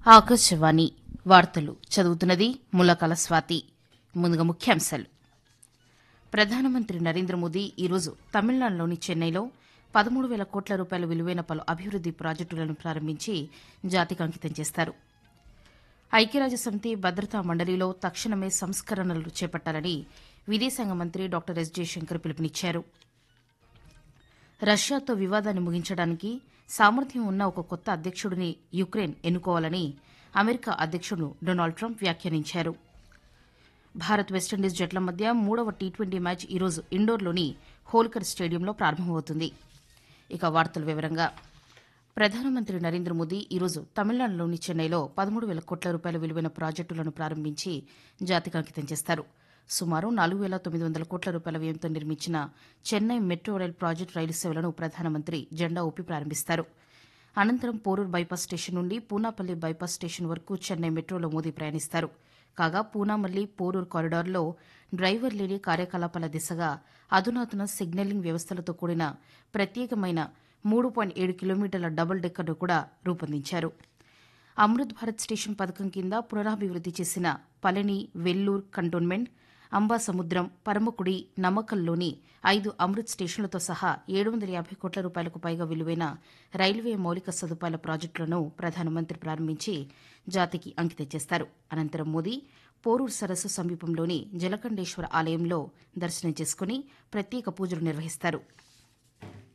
ఆకాశవాణి వార్తలు చదువుతున్నది ములకల స్వాతి ముందుగా ముఖ్యాంశాలు ప్రధానమంత్రి నరేంద్ర మోదీ ఈరోజు తమిళనాడులోని చెన్నైలో పదమూడు వేల కోట్ల రూపాయల విలువైన పలు అభివృద్ది ప్రాజెక్టులను ప్రారంభించి జాతికి అంకితం చేస్తారు ఐక్యరాజ్యసమితి భద్రతా మండలిలో తక్షణమే సంస్కరణలు చేపట్టాలని విదేశాంగ మంత్రి డాక్టర్ ఎస్ జయశంకర్ పిలుపునిచ్చారు రష్యాతో వివాదాన్ని ముగించడానికి సామర్థ్యం ఉన్న ఒక కొత్త అధ్యక్షుడిని యుక్రెయిన్ ఎన్నుకోవాలని అమెరికా అధ్యక్షుడు డొనాల్డ్ ట్రంప్ వ్యాఖ్యానించారు భారత్ వెస్టిండీస్ జట్ల మధ్య మూడవ టీ ట్వంటీ మ్యాచ్ ఈరోజు ఇండోర్లోని హోల్కర్ స్టేడియంలో ప్రారంభమవుతుంది ఇక వార్తల వివరంగా ప్రధానమంత్రి నరేంద్ర మోదీ ఈరోజు తమిళనాడులోని చెన్నైలో పదమూడు వేల కోట్ల రూపాయల విలువైన ప్రాజెక్టులను ప్రారంభించి జాతికి అంకితం చేస్తారు సుమారు నాలుగు వేల తొమ్మిది వందల కోట్ల రూపాయల వ్యయంతో నిర్మించిన Chennai metro rail project rail సేవలను ప్రధానమంత్రి జెండా ఊపి ప్రారంభిస్తారు అనంతరం పోరూర్ బైపాస్ స్టేషన్ నుండి పూనాపల్లి బైపాస్ స్టేషన్ వరకు చెన్నై మెట్రోలో మోదీ ప్రయాణిస్తారు కాగా పూనామల్లి పోరూర్ కారిడార్లో డ్రైవర్ లేని కార్యకలాపాల దిశగా అధునాతన సిగ్నలింగ్ వ్యవస్థలతో కూడిన ప్రత్యేకమైన మూడు పాయింట్ ఏడు కిలోమీటర్ల డబుల్ డెక్కర్ను కూడా రూపొందించారు అమృత్ భారత్ స్టేషన్ పథకం కింద పునరాభివృద్ది చేసిన పళని వెల్లూర్ కంటోన్మెంట్ అంబాసముద్రం పరమకుడి నమ్మకల్లోని ఐదు అమృత్ స్టేషన్లతో సహా ఏడు వందల యాభై కోట్ల రూపాయలకు పైగా విలువైన రైల్వే మౌలిక సదుపాయాల ప్రాజెక్టులను ప్రధానమంత్రి ప్రారంభించి జాతికి అంకితం చేస్తారు అనంతరం మోదీ పోరూరు సరస్సు సమీపంలోని జలకండేశ్వర ఆలయంలో దర్శనం చేసుకుని ప్రత్యేక పూజలు నిర్వహిస్తారు